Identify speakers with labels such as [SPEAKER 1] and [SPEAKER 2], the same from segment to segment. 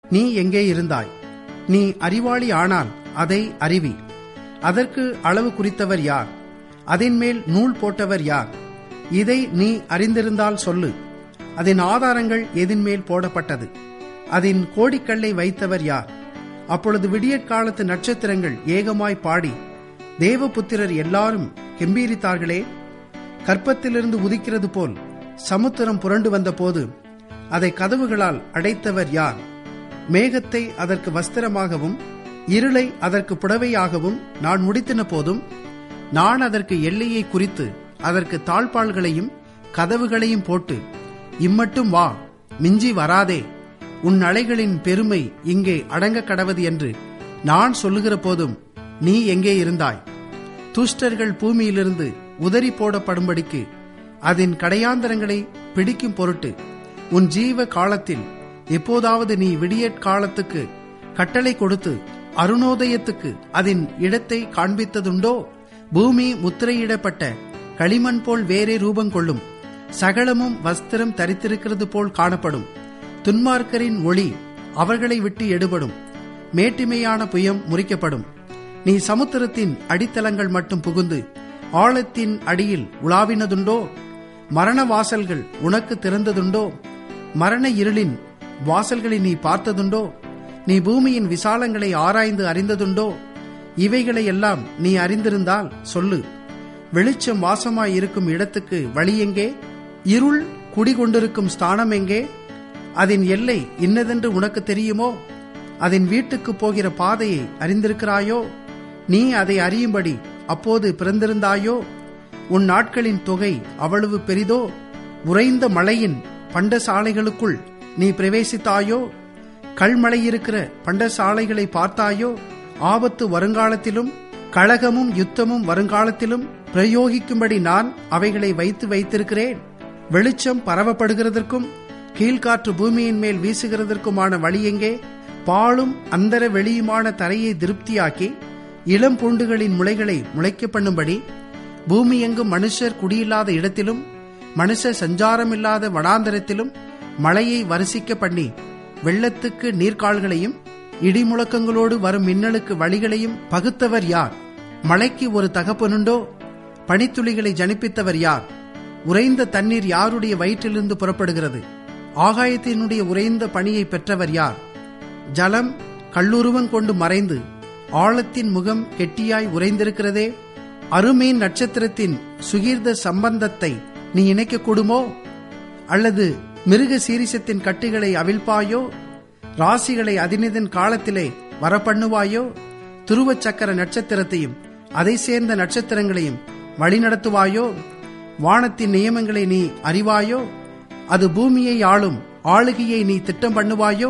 [SPEAKER 1] நீ எங்கே இருந்தாய் நீ அறிவாளி ஆனால் அதை அறிவி அதற்கு அளவு குறித்தவர் யார் அதன் மேல் நூல் போட்டவர் யார் இதை நீ அறிந்திருந்தால் சொல்லு அதன் ஆதாரங்கள் எதின் மேல் போடப்பட்டது அதன் கோடிக்கல்லை வைத்தவர் யார் அப்பொழுது விடியற்காலத்து நட்சத்திரங்கள் ஏகமாய் பாடி தேவபுத்திரர் எல்லாரும் கெம்பீரித்தார்களே கற்பத்திலிருந்து உதிக்கிறது போல் சமுத்திரம் புரண்டு வந்தபோது அதை கதவுகளால் அடைத்தவர் யார் மேகத்தை அதற்கு வஸ்திரமாகவும் இருளை அதற்கு புடவையாகவும் நான் முடித்தின போதும் நான் அதற்கு எல்லையை குறித்து அதற்கு தாழ்பாள்களையும் கதவுகளையும் போட்டு இம்மட்டும் வா மிஞ்சி வராதே உன் அலைகளின் பெருமை இங்கே அடங்க கடவது என்று நான் சொல்லுகிற போதும் நீ எங்கே இருந்தாய் துஷ்டர்கள் பூமியிலிருந்து உதறி போடப்படும்படிக்கு அதன் கடையாந்தரங்களை பிடிக்கும் பொருட்டு உன் ஜீவ காலத்தில் எப்போதாவது நீ விடியற் காலத்துக்கு கட்டளை கொடுத்து அருணோதயத்துக்கு அதன் இடத்தை காண்பித்ததுண்டோ பூமி முத்திரையிடப்பட்ட களிமண் போல் வேறே ரூபம் கொள்ளும் சகலமும் வஸ்திரம் தரித்திருக்கிறது போல் காணப்படும் துன்மார்க்கரின் ஒளி அவர்களை விட்டு எடுபடும் மேட்டிமையான புயம் முறிக்கப்படும் நீ சமுத்திரத்தின் அடித்தளங்கள் மட்டும் புகுந்து ஆழத்தின் அடியில் உலாவினதுண்டோ மரண வாசல்கள் உனக்கு திறந்ததுண்டோ மரண இருளின் வாசல்களை நீ பார்த்ததுண்டோ நீ பூமியின் விசாலங்களை ஆராய்ந்து அறிந்ததுண்டோ இவைகளை எல்லாம் நீ அறிந்திருந்தால் சொல்லு வெளிச்சம் வாசமாய் இருக்கும் இடத்துக்கு வழி எங்கே இருள் குடிகொண்டிருக்கும் ஸ்தானம் எங்கே அதன் எல்லை இன்னதென்று உனக்கு தெரியுமோ அதன் வீட்டுக்கு போகிற பாதையை அறிந்திருக்கிறாயோ நீ அதை அறியும்படி அப்போது பிறந்திருந்தாயோ உன் நாட்களின் தொகை அவ்வளவு பெரிதோ உறைந்த மழையின் பண்டசாலைகளுக்குள் நீ பிரவேசித்தாயோ கல்மழை இருக்கிற பண்டசாலைகளை பார்த்தாயோ ஆபத்து வருங்காலத்திலும் கழகமும் யுத்தமும் வருங்காலத்திலும் பிரயோகிக்கும்படி நான் அவைகளை வைத்து வைத்திருக்கிறேன் வெளிச்சம் பரவப்படுகிறதற்கும் கீழ்காற்று பூமியின் மேல் வீசுகிறதற்குமான வழி எங்கே பாலும் அந்தர வெளியுமான தரையை திருப்தியாக்கி இளம் பூண்டுகளின் முளைகளை முளைக்க பண்ணும்படி பூமி எங்கும் மனுஷர் குடியில்லாத இடத்திலும் மனுஷ சஞ்சாரமில்லாத வனாந்தரத்திலும் மழையை வரிசிக்க பண்ணி வெள்ளத்துக்கு நீர்க்கால்களையும் இடிமுழக்கங்களோடு வரும் மின்னலுக்கு வழிகளையும் பகுத்தவர் யார் மழைக்கு ஒரு தகப்பனுண்டோ பனித்துளிகளை ஜனிப்பித்தவர் யார் உறைந்த தண்ணீர் யாருடைய வயிற்றிலிருந்து புறப்படுகிறது ஆகாயத்தினுடைய உறைந்த பணியை பெற்றவர் யார் ஜலம் கல்லுருவம் கொண்டு மறைந்து ஆழத்தின் முகம் கெட்டியாய் உறைந்திருக்கிறதே அருமீன் நட்சத்திரத்தின் சுகீர்த சம்பந்தத்தை நீ இணைக்க கூடுமோ அல்லது மிருக சீரிசத்தின் கட்டுகளை அவிழ்ப்பாயோ ராசிகளை அதினிதன் காலத்திலே வரப்பண்ணுவாயோ துருவ சக்கர நட்சத்திரத்தையும் அதை சேர்ந்த நட்சத்திரங்களையும் வழிநடத்துவாயோ வானத்தின் நியமங்களை நீ அறிவாயோ அது பூமியை ஆளும் ஆளுகையை நீ திட்டம் பண்ணுவாயோ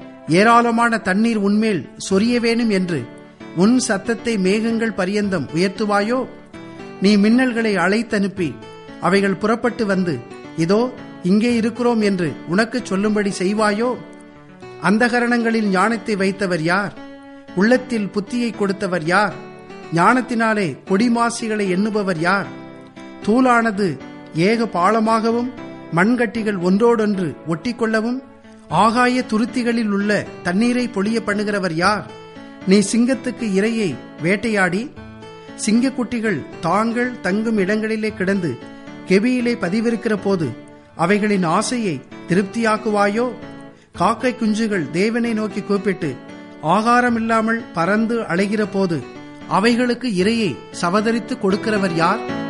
[SPEAKER 1] ஏராளமான தண்ணீர் உன்மேல் சொரிய வேணும் என்று உன் சத்தத்தை மேகங்கள் பரியந்தம் உயர்த்துவாயோ நீ மின்னல்களை அழைத்தனுப்பி அவைகள் புறப்பட்டு வந்து இதோ இங்கே இருக்கிறோம் என்று உனக்கு சொல்லும்படி செய்வாயோ அந்தகரணங்களில் ஞானத்தை வைத்தவர் யார் உள்ளத்தில் புத்தியை கொடுத்தவர் யார் ஞானத்தினாலே கொடிமாசிகளை எண்ணுபவர் யார் தூளானது ஏக பாலமாகவும் மண்கட்டிகள் ஒன்றோடொன்று ஒட்டிக்கொள்ளவும் ஆகாய துருத்திகளில் உள்ள தண்ணீரை பொழிய பண்ணுகிறவர் யார் நீ சிங்கத்துக்கு இரையை வேட்டையாடி சிங்கக்குட்டிகள் தாங்கள் தங்கும் இடங்களிலே கிடந்து கெபியிலே பதிவிருக்கிற போது அவைகளின் ஆசையை திருப்தியாக்குவாயோ காக்கை குஞ்சுகள் தேவனை நோக்கி கூப்பிட்டு ஆகாரமில்லாமல் பறந்து அலைகிற போது அவைகளுக்கு இரையை சவதரித்து கொடுக்கிறவர் யார்